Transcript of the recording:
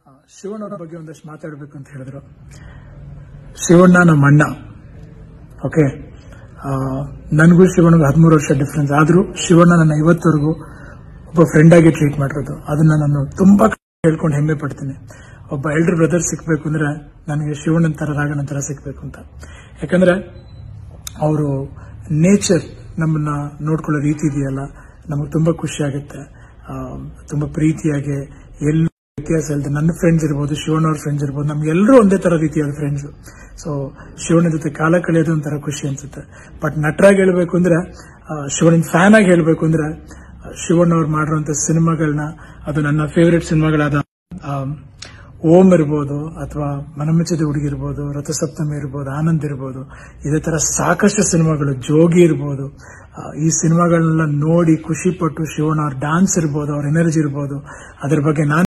ಶಿವಣ್ಣವ್ರ ಬಗ್ಗೆ ಒಂದಷ್ಟು ಮಾತಾಡಬೇಕು ಅಂತ ಹೇಳಿದ್ರು ಶಿವಣ್ಣ ನಮ್ಮ ಅಣ್ಣ ಓಕೆ ನನಗೂ ಶಿವಣ್ಣಗೂ ಹದಿಮೂರು ವರ್ಷ ಡಿಫ್ರೆನ್ಸ್ ಆದರೂ ಶಿವಣ್ಣ ನನ್ನ ಇವತ್ತವರೆಗೂ ಒಬ್ಬ ಫ್ರೆಂಡ್ ಆಗಿ ಟ್ರೀಟ್ ಮಾಡಿರೋದು ಅದನ್ನ ನಾನು ತುಂಬಾ ಹೇಳ್ಕೊಂಡು ಹೆಮ್ಮೆ ಪಡ್ತೀನಿ ಒಬ್ಬ ಎಲ್ಡರ್ ಬ್ರದರ್ ಸಿಕ್ಬೇಕು ಅಂದ್ರೆ ನನಗೆ ಶಿವಣ್ಣನ ತರ ರಾಗನ ತರ ಸಿಕ್ಬೇಕು ಅಂತ ಯಾಕಂದ್ರೆ ಅವರು ನೇಚರ್ ನಮ್ಮನ್ನ ನೋಡ್ಕೊಳ್ಳೋ ರೀತಿ ಇದೆಯಲ್ಲ ನಮಗೆ ತುಂಬಾ ಖುಷಿ ಆಗುತ್ತೆ ಆ, ತುಂಬಾ ಪ್ರೀತಿಯಾಗಿ ಎಲ್ಲ ವ್ಯತ್ಯಾಸ ಇಲ್ಲದೆ ನನ್ನ ಫ್ರೆಂಡ್ಸ್ ಇರ್ಬೋದು ಶಿವಣ್ಣ ಅವ್ರ ಫ್ರೆಂಡ್ಸ್ ಇರ್ಬೋದು ನಮ್ಗೆಲ್ಲರೂ ಒಂದೇ ತರ ರೀತಿಯಾದ ಫ್ರೆಂಡ್ಸ್ ಸೊ ಶಿವಣ್ಣ ಜೊತೆ ಕಾಲ ಕಳೆಯೋದು ಒಂಥರ ಖುಷಿ ಅನ್ಸುತ್ತೆ ಬಟ್ ನಟರಾಗಿ ಹೇಳ್ಬೇಕು ಅಂದ್ರೆ ಆ, ಶಿವಣ್ಣನ ಫ್ಯಾನ್ ಆಗಿ ಹೇಳ್ಬೇಕು ಅಂದ್ರೆ ಆ, ಶಿವಣ್ಣ ಅವ್ರು ಮಾಡಿರುವಂತ ಸಿನಿಮಾಗಳನ್ನ ಅದು ನನ್ನ ಫೇವರೆಟ್ ಸಿನಿಮಾಗಳಾದ ಆ, ಓಂ ಇರ್ಬೋದು ಅಥವಾ ಮನಮುಚ್ಚದ ಹುಡುಗಿ ಇರ್ಬೋದು ರಥಸಪ್ತಮಿ ಇರ್ಬೋದು ಆನಂದ್ ಇರ್ಬೋದು ಇದೇ ತರ ಸಾಕಷ್ಟು ಸಿನಿಮಾಗಳು ಜೋಗಿ ಇರ್ಬೋದು ಆ, ಈ ಸಿನಿಮಾಗಳನ್ನೆಲ್ಲ ನೋಡಿ ಖುಷಿ ಪಟ್ಟು ಶಿವಣ್ಣ ಅವ್ರ ಡಾನ್ಸ್ ಇರ್ಬೋದು ಅವ್ರ ಎನರ್ಜಿ ಇರ್ಬೋದು ಅದ್ರ ಬಗ್ಗೆ ನಾನು